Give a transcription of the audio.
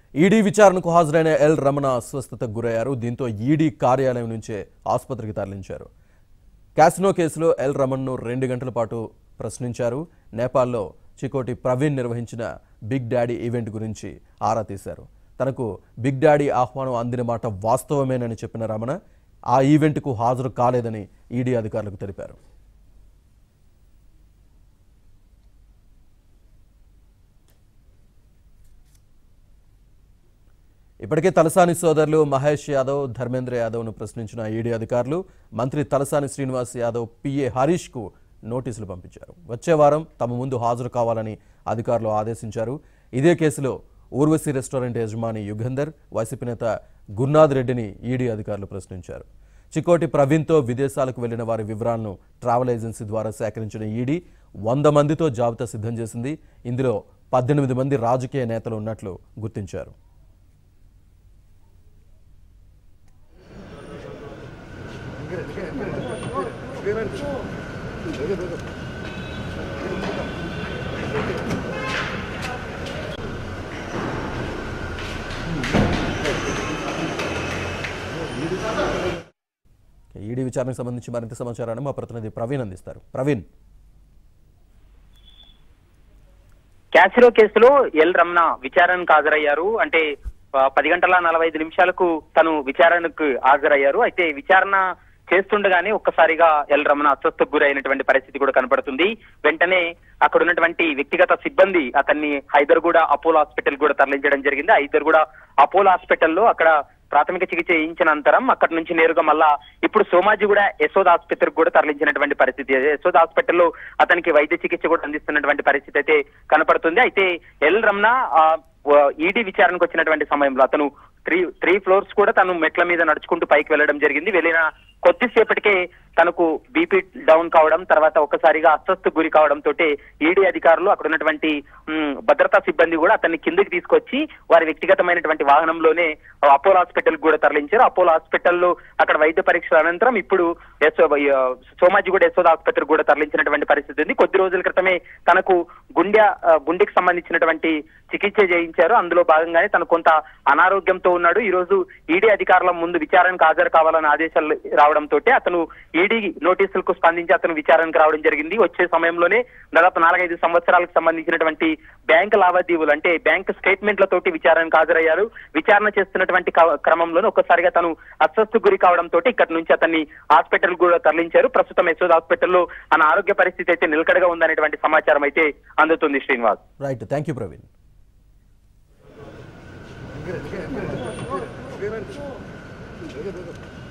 ED విచారణకు హాజరైన L Ramana అస్వస్థతకు గురయ్యారు దీంతో ఈడీ కార్యాలయం నుంచే ఆసుపత్రికి తరలించారు క్యాసినో కేసులో ఎల్ రమణ్ను రెండు గంటల పాటు ప్రశ్నించారు నేపాల్లో చికోటి ప్రవీణ్ నిర్వహించిన బిగ్ డాడీ ఈవెంట్ గురించి ఆరా తీశారు తనకు బిగ్ డాడీ ఆహ్వానం అందిన మాట వాస్తవమేనని చెప్పిన రమణ ఆ ఈవెంట్కు హాజరు కాలేదని ఈడీ అధికారులకు తెలిపారు ఇప్పటికే తలసాని సోదరులు మహేష్ యాదవ్ ధర్మేంద్ర యాదవ్ను ప్రశ్నించిన ఈడీ అధికారులు మంత్రి తలసాని శ్రీనివాస్ యాదవ్ పిఏ హరీష్కు నోటీసులు పంపించారు వచ్చే వారం తమ ముందు హాజరు కావాలని అధికారులు ఆదేశించారు ఇదే కేసులో ఊర్వశి రెస్టారెంట్ యజమాని యుగంధర్ వైసీపీ నేత గురునాథ్ రెడ్డిని ఈడీ అధికారులు ప్రశ్నించారు చికోటి ప్రవీణ్తో విదేశాలకు వెళ్లిన వారి వివరాలను ట్రావెల్ ఏజెన్సీ ద్వారా సేకరించిన ఈడీ వంద మందితో జాబితా సిద్ధం చేసింది ఇందులో పద్దెనిమిది మంది రాజకీయ నేతలు ఉన్నట్లు గుర్తించారు ఈడీ విచారణకు సంబంధించి మరింత సమాచారాన్ని మా ప్రతినిధి ప్రవీణ్ అందిస్తారు ప్రవీణ్ క్యాసిరో కేసులో ఎల్ రమణ విచారణకు హాజరయ్యారు అంటే ఆ, పది గంటల నలభై ఐదు నిమిషాలకు తను విచారణకు హాజరయ్యారు అయితే విచారణ చేస్తుండగానే ఒక్కసారిగా ఎల్ రమణ అస్వస్థకు గురైనటువంటి పరిస్థితి కూడా కనపడుతుంది వెంటనే అక్కడ ఉన్నటువంటి వ్యక్తిగత సిబ్బంది అతన్ని హైదర్గూడ అపోలో హాస్పిటల్ కూడా తరలించడం జరిగింది హైదర్గూడ అపోలో హాస్పిటల్లో అక్కడ ప్రాథమిక చికిత్స చేయించిన అనంతరం అక్కడి నుంచి నేరుగా మళ్ళా ఇప్పుడు సోమాజిగూడ యశోద్ ఆసుపత్రికి కూడా తరలించినటువంటి పరిస్థితి యశోద్ హాస్పిటల్లో అతనికి వైద్య చికిత్స కూడా అందిస్తున్నటువంటి పరిస్థితి అయితే కనపడుతుంది అయితే ఎల్ రమణ ఆ, ఈడీ విచారణకు వచ్చినటువంటి సమయంలో అతను త్రీ త్రీ ఫ్లోర్స్ కూడా తను మెట్ల మీద నడుచుకుంటూ పైకి వెళ్ళడం జరిగింది వెళ్ళిన కొద్దిసేపటికే తనకు బీపీ డౌన్ కావడం తర్వాత ఒక్కసారిగా అస్వస్థ గురి కావడం తోటి ఈడీ అధికారులు అక్కడ ఉన్నటువంటి ఉమ్, భద్రతా సిబ్బంది కూడా అతన్ని కిందకి తీసుకొచ్చి వారి వ్యక్తిగతమైనటువంటి వాహనంలోనే అపోలో హాస్పిటల్ కూడా తరలించారు అపోలో హాస్పిటల్లో అక్కడ వైద్య పరీక్షల అనంతరం ఇప్పుడు యశో ఆ, సోమాజిగూడ యశోద ఆసుపత్రికి కూడా తరలించినటువంటి పరిస్థితి ఉంది కొద్ది రోజుల క్రితమే తనకు గుండె ఆ, గుండెకి సంబంధించినటువంటి చికిత్స చేయించారు అందులో భాగంగానే తను కొంత అనారోగ్యంతో ఉన్నాడు ఈ రోజు ఈడీ అధికారుల ముందు విచారణకు హాజరు కావాలని ఆదేశాలు రావడంతో అతను ఈడీ నోటీసులకు స్పందించి అతను విచారణకు రావడం జరిగింది వచ్చే సమయంలోనే దాదాపు నాలుగైదు సంవత్సరాలకు సంబంధించినటువంటి బ్యాంక్ లావాదేవీలు అంటే బ్యాంక్ స్టేట్మెంట్లతోటి విచారణకు హాజరయ్యారు విచారణ చేస్తున్నటువంటి క- క్రమంలోనే ఒక్కసారిగా తను అస్వస్థ గురి కావడంతో ఇక్కడి నుంచి అతన్ని హాస్పిటల్ కూడా తరలించారు ప్రస్తుతం యశోద్ హాస్పిటల్లో ఆయన ఆరోగ్య పరిస్థితి అయితే నిలకడగా ఉందనేటువంటి సమాచారం అయితే అందుతుంది Srinivas right thank you Praveen Good, good, good.